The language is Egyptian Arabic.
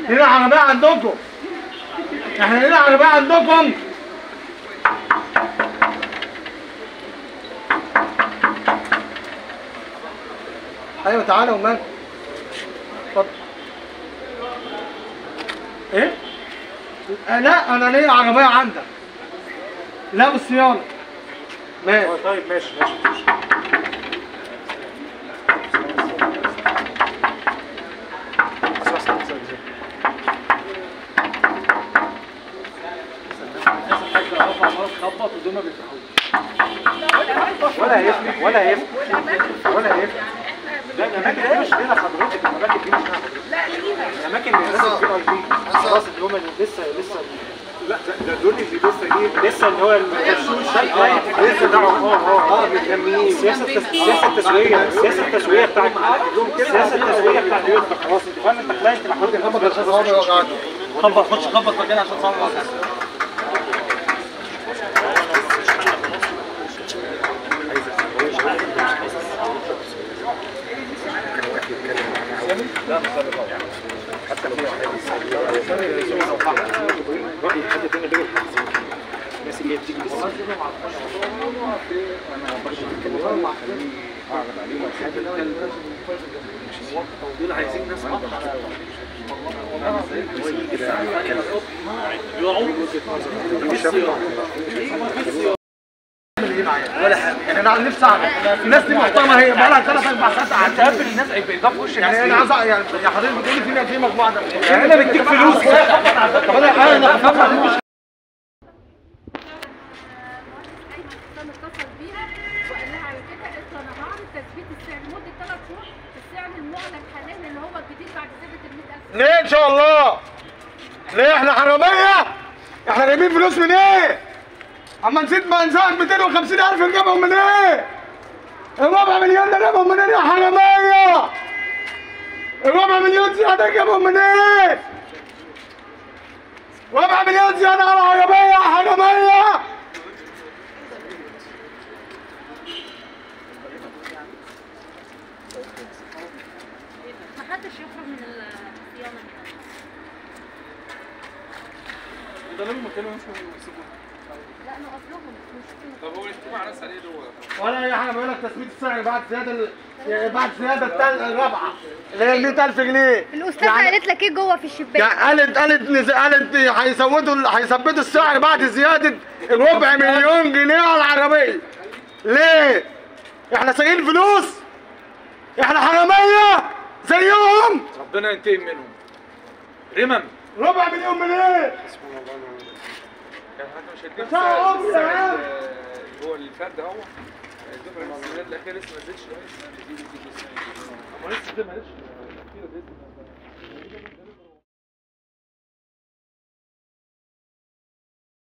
هنا عربية عندكم احنا هنا عربية عندكم ايوه تعالى ومال اتفضل ايه؟ آه لا انا ليا عربية عندك لا بالصيانة ماشي طيب ماشي ماشي ماشي ولا هيفتح ولا هيفتح ولا هيفتح لا الاماكن دي مش لنا حضرتك الاماكن دي مش لنا حضرتك لا لينا الاماكن اللي الناس الفي اي بي خلاص اللي هم اللي لسه لسه لا ده دول اللي لسه ايه لسه اللي هو ال- لسه ده اه اه اه بيتجمعين سياسه التس- سياسه التسويه سياسه التسويه بتاعت سياسه التسويه بتاعت يوسف خلاص انت فاهم انت كلاينت محمود خبط عشان خبط خش خبط مكان عشان صعب راي حد تاني غير الحافظين الناس اللي هي بتيجي لسه دول عايزين ناس ولا حاجه يعني انا نفسي اعرف الناس دي محترمه هي بقى لها ثلاث اربع ساعات قاعده تقابل الناس ده في وش يعني انا عايز أ- يعني يا حضرتك بتقولي في في مجموعه ده يعني انا بديك فلوس طب انا انا هفكر في مش كان اتصل بيها وقال لها على كده قالت له انا هعرض تثبيت السعر لمده ثلاث شهور السعر المعلن حاليا اللي هو الجديد بعد زياده ال 100000 ليه ان شاء الله ليه احنا حراميه احنا جايبين فلوس من ايه اما نسيت ما نزود 250 الف نجيبهم من ايه الربع مليون ده نجيبهم من ايه يا حراميه الربع مليون زياده نجيبهم من ايه ربع مليون زياده على العربيه يا حراميه ما حدش يخرج من الصيانه هنا لا نقف لهم مش طب هو الاجتماع ناس عليه هو ولا اي حاجه بيقول لك تثبيت السعر بعد زياده ال- بعد زياده التل- الرابعه اللي هي 100000 جنيه الاستاذه قالت لك ايه جوه في الشباك يعني قالت قالت نز- قالت هيزودوا هيثبتوا السعر بعد زياده ربع مليون جنيه على العربيه ليه؟ احنا سايقين فلوس احنا حراميه زيهم ربنا ينتقم منهم رمم ربع مليون من ايه؟ يعني حتى مش هيديك بتاع سعر- عمري يا سعر عم. ال- هو الفرد اهو الدفعه السنه الاخيره لسه ما نزلش لسه ما نزلش